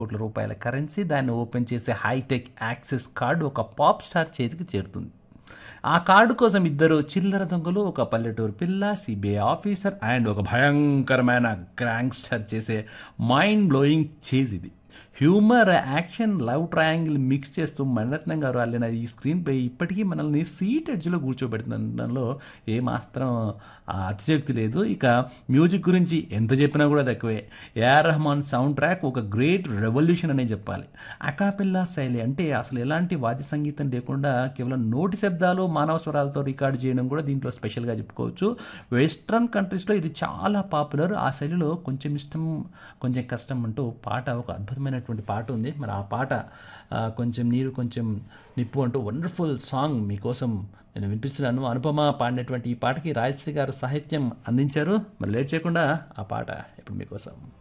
కోట్ల రూపాయల కరెన్సీ దాన్ని ఓపెన్ చేసే హైటెక్ యాక్సెస్ కార్డు ఒక పాప్ స్టార్ చేతికి చేరుతుంది ఆ కార్డు కోసం ఇద్దరు చిల్లర దొంగలు ఒక పల్లెటూరు పిల్ల సిబిఐ ఆఫీసర్ అండ్ ఒక భయంకరమైన గ్యాంగ్స్టర్ చేసే మైండ్ బ్లోయింగ్ చేజ్ ఇది humour action love triangle mix చేస్తూ మణిరత్నం గారు అల్లిన ఈ స్క్రీన్ పై ఇప్పటికీ మనల్ని సీట్ ఎడ్జ్లో కూర్చోబెడుతుండడంలో ఏమాత్రం ఆ, అతిశయోక్తి లేదు ఇక మ్యూజిక్ గురించి ఎంత చెప్పినా కూడా తక్కువే ఏఆర్ రెహమాన్ సౌండ్ ట్రాక్ ఒక గ్రేట్ రెవల్యూషన్ అనే చెప్పాలి అకాపిల్లా శైలి అంటే అసలు ఎలాంటి వాద్య సంగీతం లేకుండా కేవలం నోటి శబ్దాలు మానవ స్వరాలతో రికార్డు చేయడం కూడా దీంట్లో స్పెషల్గా చెప్పుకోవచ్చు వెస్ట్రన్ కంట్రీస్లో ఇది చాలా పాపులర్ ఆ శైలిలో కొంచెం ఇష్టం కొంచెం కష్టం అంటూ పాట ఒక అద్భుతమైనటువంటి పాట ఉంది మరి ఆ పాట ఆ, కొంచెం నీరు కొంచెం నిప్పు అంటూ వండర్ఫుల్ సాంగ్ మీకోసం నేను వినిపిస్తున్నాను అనుపమ పాడినటువంటి ఈ పాటకి రాజశ్రీ గారు సాహిత్యం అందించారు మరి లేట్ చేయకుండా ఆ పాట ఇప్పుడు మీకోసం